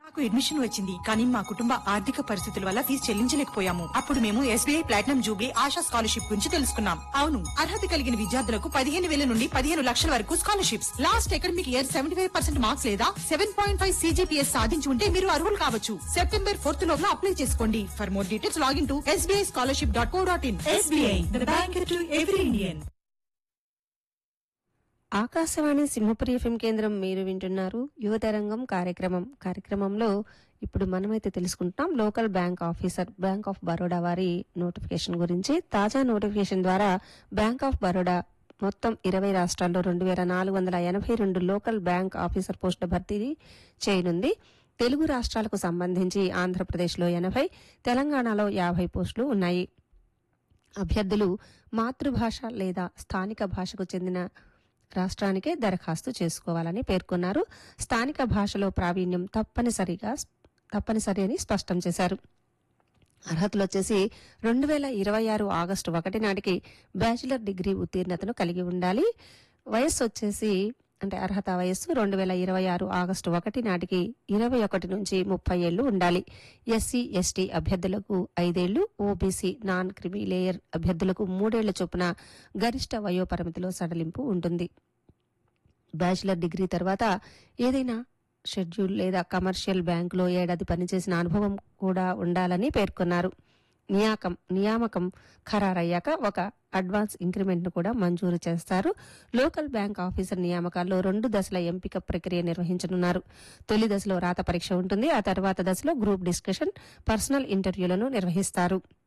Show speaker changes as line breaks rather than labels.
నాకు అడ్మిషన్ వచ్చింది కానీ మా కుటుంబ ఆర్థిక పరిస్థితుల వల్ల ఫీజు చెల్లించలేకపోయాము అప్పుడు మేము SBI platinum jubilee Asha scholarship గురించి తెలుసుకున్నాం అవును అర్హత కలిగిన విద్యార్థులకు పదిహేను వేల నుండి పదిహేను లక్షల వరకు scholarships last academic year seventy five percent marks లేదా సెవెన్ పాయింట్ ఫైవ్ సీజీపీఎస్ సాధించి ఉంటే మీరు అర్హులు కావచ్చు సెప్టెంబర్ ఫోర్త్ లోపల అప్లై చేసుకోండి for more details login to SBI scholarship dot co dot in SBI the bank to every Indian
Akashvani Simhapuri FM కేంద్రం మీరు వింటున్నారు యువతరంగం కార్యక్రమం కార్యక్రమంలో ఇప్పుడు మనమైతే తెలుసుకుంటున్నాం local bank officer bank of Baroda వారి నోటిఫికేషన్ గురించి తాజా నోటిఫికేషన్ ద్వారా బ్యాంక్ ఆఫ్ బరోడా మొత్తం ఇరవై రాష్ట్రాల్లో రెండు వేల నాలుగు వందల ఎనభై రెండు లోకల్ బ్యాంక్ ఆఫీసర్ పోస్టుల భర్తీ చేయనుంది తెలుగు రాష్ట్రాలకు సంబంధించి ఆంధ్రప్రదేశ్లో ఎనభై తెలంగాణలో యాభై పోస్టులు ఉన్నాయి అభ్యర్థులు మాతృభాష లేదా స్థానిక భాషకు చెందిన రాష్ట్రానికే దరఖాస్తు చేసుకోవాలని పేర్కొన్నారు స్థానిక భాషలో ప్రావీణ్యం తప్పనిసరిగా తప్పనిసరి అని స్పష్టం చేశారు అర్హతలు వచ్చేసి రెండు వేల ఇరవై ఆరు ఆగస్టు ఒకటి నాటికి బ్యాచిలర్ డిగ్రీ ఉత్తీర్ణతను కలిగి ఉండాలి వయస్సు వచ్చేసి అంటే అర్హత వయస్సు రెండు వేల ఇరవై ఆరు ఆగస్టు ఒకటి నాటికి ఇరవై ఒకటి నుంచి ముప్పై ఏళ్లు ఉండాలి ఎస్సీ ఎస్టీ అభ్యర్థులకు ఐదేళ్లు ఓబీసీ నాన్ క్రిమి లేయర్ అభ్యర్థులకు మూడేళ్ల చొప్పున గరిష్ట వయోపరిమితిలో సడలింపు ఉంటుంది బ్యాచిలర్ డిగ్రీ తర్వాత ఏదైనా షెడ్యూల్ లేదా కమర్షియల్ బ్యాంకులో ఏడాది పనిచేసిన అనుభవం కూడా ఉండాలని పేర్కొన్నారు నియాకం నియామకం ఖరారయ్యాక ఒక అడ్వాన్స్ ఇంక్రిమెంట్ ను కూడా మంజూరు చేస్తారు లోకల్ బ్యాంక్ ఆఫీసర్ నియామకాల్లో రెండు దశల ఎంపిక ప్రక్రియ నిర్వహించనున్నారు తొలి దశలో రాత పరీక్ష ఉంటుంది ఆ తర్వాత దశలో గ్రూప్ డిస్కషన్ పర్సనల్ ఇంటర్వ్యూలను నిర్వహిస్తారు